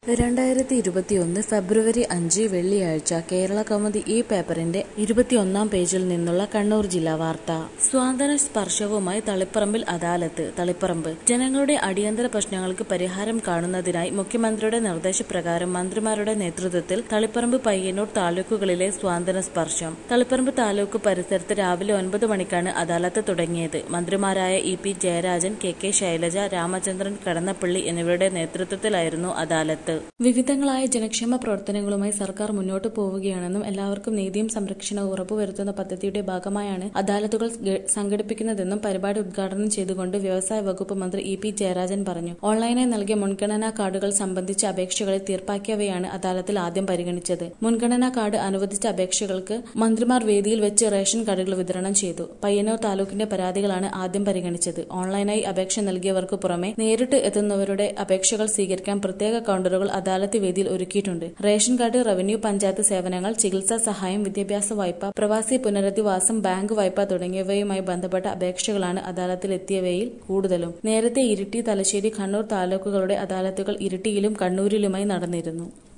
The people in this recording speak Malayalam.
രണ്ടായിരത്തി ഇരുപത്തിയൊന്ന് ഫെബ്രുവരി അഞ്ച് വെള്ളിയാഴ്ച കേരള കൗമുദി ഈ പേപ്പറിന്റെ ഇരുപത്തിയൊന്നാം പേജിൽ നിന്നുള്ള കണ്ണൂർ ജില്ലാ വാർത്ത സ്വാതന്ത്ര്യ സ്പർശവുമായി തളിപ്പറമ്പിൽ അദാലത്ത് തളിപ്പറമ്പ് ജനങ്ങളുടെ അടിയന്തര പ്രശ്നങ്ങൾക്ക് പരിഹാരം കാണുന്നതിനായി മുഖ്യമന്ത്രിയുടെ നിർദ്ദേശപ്രകാരം മന്ത്രിമാരുടെ നേതൃത്വത്തിൽ തളിപ്പറമ്പ് പയ്യന്നൂർ താലൂക്കുകളിലെ സ്വാതന്ത്ര്യ സ്പർശം തളിപ്പറമ്പ് താലൂക്ക് പരിസരത്ത് രാവിലെ ഒൻപത് മണിക്കാണ് അദാലത്ത് തുടങ്ങിയത് മന്ത്രിമാരായ E P Jayarajan K K Shailaja Ramachandran Kadannappally എന്നിവരുടെ നേതൃത്വത്തിലായിരുന്നു അദാലത്ത് വിവിധങ്ങളായ ജനക്ഷേമ പ്രവർത്തനങ്ങളുമായി സർക്കാർ മുന്നോട്ടു പോവുകയാണെന്നും എല്ലാവർക്കും നീതിയും സംരക്ഷണവും ഉറപ്പുവരുത്തുന്ന പദ്ധതിയുടെ ഭാഗമായാണ് അദാലത്തുകൾ ഗ- സംഘടിപ്പിക്കുന്നതെന്നും പരിപാടി ഉദ്ഘാടനം ചെയ്തുകൊണ്ട് വ്യവസായ വകുപ്പ് മന്ത്രി ഇ പി ജയരാജൻ പറഞ്ഞു ഓൺലൈനായി നൽകിയ മുൻഗണനാ കാർഡുകൾ സംബന്ധിച്ച അപേക്ഷകളെ തീർപ്പാക്കിയവയാണ് അദാലത്തിൽ ആദ്യം പരിഗണിച്ചത് മുൻഗണനാ കാർഡ് അനുവദിച്ച അപേക്ഷകൾക്ക് മന്ത്രിമാർ വേദിയിൽ വെച്ച് റേഷൻ കാർഡുകൾ വിതരണം ചെയ്തു പയ്യന്നൂർ താലൂക്കിന്റെ പരാതികളാണ് ആദ്യം പരിഗണിച്ചത് ഓൺലൈനായി അപേക്ഷ നൽകിയവർക്ക് പുറമെ നേരിട്ട് എത്തുന്നവരുടെ അപേക്ഷകൾ സ്വീകരിക്കാൻ പ്രത്യേക കൌണ്ടറുകൾ അദാലത്ത് വേദിയിൽ ഒരുക്കിയിട്ടുണ്ട് റേഷൻ കാർഡ് റവന്യൂ പഞ്ചായത്ത് സേവനങ്ങൾ ചികിത്സാ സഹായം വിദ്യാഭ്യാസ വായ്പ പ്രവാസി പുനരധിവാസം ബാങ്ക് വായ്പ തുടങ്ങിയവയുമായി ബന്ധപ്പെട്ട അപേക്ഷകളാണ് അദാലത്തിൽ എത്തിയവയിൽ കൂടുതലും നേരത്തെ ഇരിട്ടി തലശ്ശേരി കണ്ണൂർ താലൂക്കുകളുടെ അദാലത്തുകൾ ഇരിട്ടിയിലും കണ്ണൂരിലുമായി നടന്നിരുന്നു